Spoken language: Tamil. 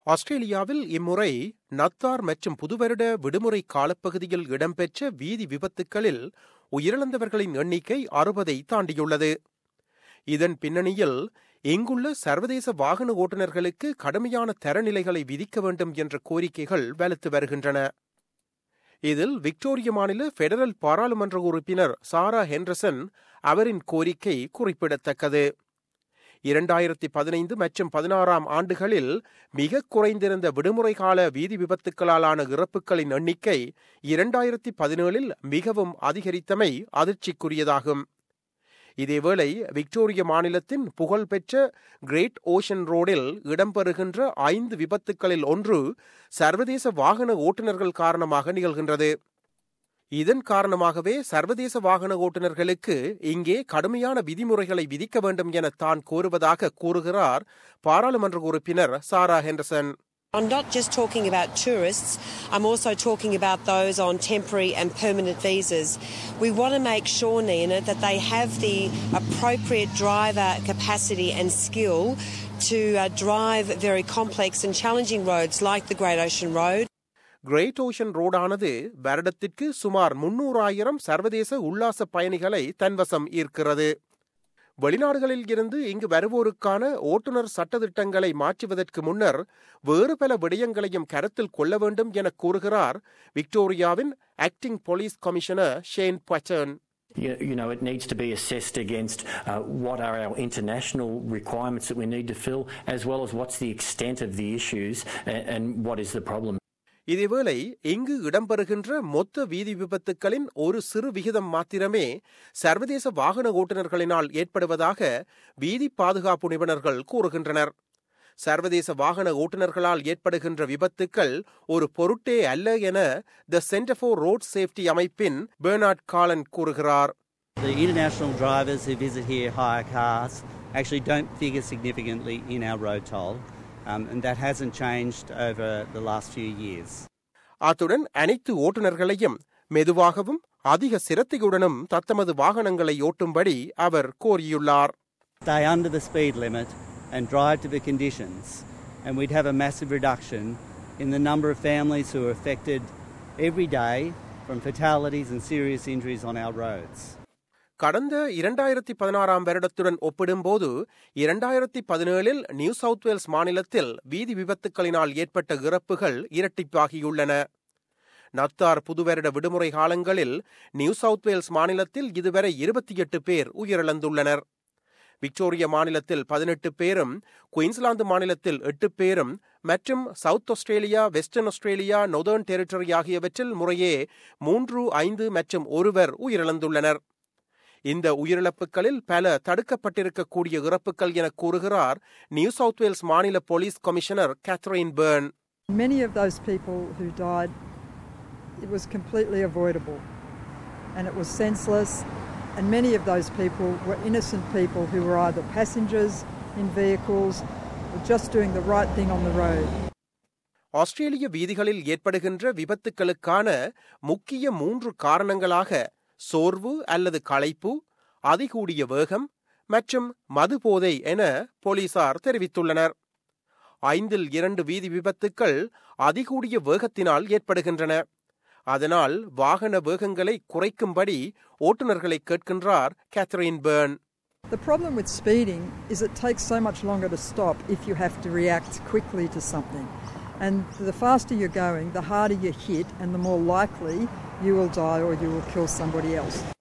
ஆஸ்திரேலியாவில் இம்முறை நத்தார் மற்றும் புதுவருட விடுமுறை காலப்பகுதியில் இடம்பெற்ற வீதி விபத்துகளில் உயிரிழந்தவர்களின் எண்ணிக்கை அறுபதை தாண்டியுள்ளது இதன் பின்னணியில் இங்குள்ள சர்வதேச வாகன ஓட்டுநர்களுக்கு கடுமையான தரநிலைகளை விதிக்க வேண்டும் என்ற கோரிக்கைகள் வலுத்து வருகின்றன இதில் விக்டோரிய மாநில பெடரல் பாராளுமன்ற உறுப்பினர் சாரா ஹென்டர்சன் அவரின் கோரிக்கை குறிப்பிடத்தக்கது இரண்டாயிரத்தி பதினைந்து மற்றும் பதினாறாம் ஆண்டுகளில் மிக குறைந்திருந்த விடுமுறை கால வீதி விபத்துக்களாலான இறப்புகளின் எண்ணிக்கை இரண்டாயிரத்தி பதினேழில் மிகவும் அதிகரித்தமை அதிர்ச்சிக்குரியதாகும் இதேவேளை விக்டோரிய மாநிலத்தின் புகழ்பெற்ற கிரேட் ஓஷன் ரோடில் இடம்பெறுகின்ற ஐந்து விபத்துக்களில் ஒன்று சர்வதேச வாகன ஓட்டுநர்கள் காரணமாக நிகழ்கின்றது இதன் காரணமாகவே சர்வதேச வாகன ஓட்டுநர்களுக்கு இங்கே கடுமையான விதிமுறைகளை விதிக்க வேண்டும் என தான் கோருவதாக கூறுகிறார் பாராளுமன்ற உறுப்பினர் Sarah Henderson I'm not just talking about tourists, I'm also talking about those on temporary and permanent visas. We want to make sure, Nina, that they have the appropriate driver capacity and skill to uh, drive very complex and challenging roads like the Great Ocean Road. Great Ocean ரோடானது வருடத்திற்கு சுமார் முன்னூறாயிரம் சர்வதேச உல்லாச பயணிகளை தன்வசம் ஈர்க்கிறது வெளிநாடுகளில் இருந்து இங்கு வருவோருக்கான ஓட்டுநர் சட்டத்திட்டங்களை மாற்றுவதற்கு முன்னர் வேறு பல விடயங்களையும் கருத்தில் கொள்ள வேண்டும் என கூறுகிறார் விக்டோரியாவின் acting police commissioner Shane Patton You, you know, it needs to be assessed against uh, what are our international requirements that we need to fill, as well as what's the extent of the issues and, and what is the problem. இதேவேளை இங்கு இடம்பெறுகின்ற மொத்த வீதி விபத்துக்களின் ஒரு சிறு விகிதம் மாத்திரமே சர்வதேச வாகன ஓட்டுநர்களினால் ஏற்படுவதாக வீதி பாதுகாப்பு நிபுணர்கள் கூறுகின்றனர் சர்வதேச வாகன ஓட்டுநர்களால் ஏற்படுகின்ற விபத்துக்கள் ஒரு பொருட்டே அல்ல என the Centre for Road Safety அமைப்பின் பெர்னார்ட் காலன் கூறுகிறார் The international drivers who visit here hire cars actually don't figure significantly in our road toll, um, and that hasn't changed over the last few years. அத்துடன் அனைத்து ஓட்டுநர்களையும் மெதுவாகவும் அதிக சிரத்தையுடனும் தத்தமது வாகனங்களை ஓட்டும்படி அவர் கோரியுள்ளார் Stay under the speed limit and drive to the conditions, and we'd have a massive reduction in the number of families who are affected every day from fatalities and serious injuries on our roads. கடந்த இரண்டாயிரத்தி பதினாறாம் வருடத்துடன் ஒப்பிடும்போது இரண்டாயிரத்தி பதினேழில் நியூ சவுத் வேல்ஸ் மாநிலத்தில் வீதி விபத்துக்களினால் ஏற்பட்ட இறப்புகள் இரட்டிப்பாகியுள்ளன நத்தார் புதுவருட விடுமுறை காலங்களில் நியூ சவுத் வேல்ஸ் மாநிலத்தில் இதுவரை இருபத்தி எட்டு பேர் உயிரிழந்துள்ளனர் விக்டோரிய மாநிலத்தில் பதினெட்டு பேரும் குயின்ஸ்லாந்து மாநிலத்தில் எட்டு பேரும் மற்றும் South Australia Western Australia Northern Territory ஆகியவற்றில் முறையே மூன்று ஐந்து மற்றும் ஒருவர் உயிரிழந்துள்ளனர் இந்த உயிரிழப்புகளில் பல தடுக்கப்பட்டிருக்கக்கூடிய இறப்புகள் என கூறுகிறார் நியூ சவுத் வேல்ஸ் மாநில police commissioner Catherine Burn Many of those people who died, it was completely avoidable and it was senseless. And many of those people were innocent people who were either passengers in vehicles or just doing the right thing on the road. ஆஸ்திரேலிய வீதிகளில் ஏற்படுகின்ற விபத்துக்களுக்கான முக்கிய மூன்று காரணங்களாக சோர்வு அல்லது களைப்பு அதிகூடிய வேகம் மற்றும் மது போதை என போலீசார் தெரிவித்துள்ளனர் ஐந்தில் இரண்டு வீதி விபத்துக்கள் அதிகூடிய வேகத்தினால் ஏற்படுகின்றன அதனால் வாகன வேகங்களை குறைக்கும்படி ஓட்டுநர்களை கேட்கின்றார் Catherine Burn The problem with speeding is it takes so much longer to stop if you have to react quickly to something. And the faster you're going, the harder you hit, and the more likely you will die or you will kill somebody else.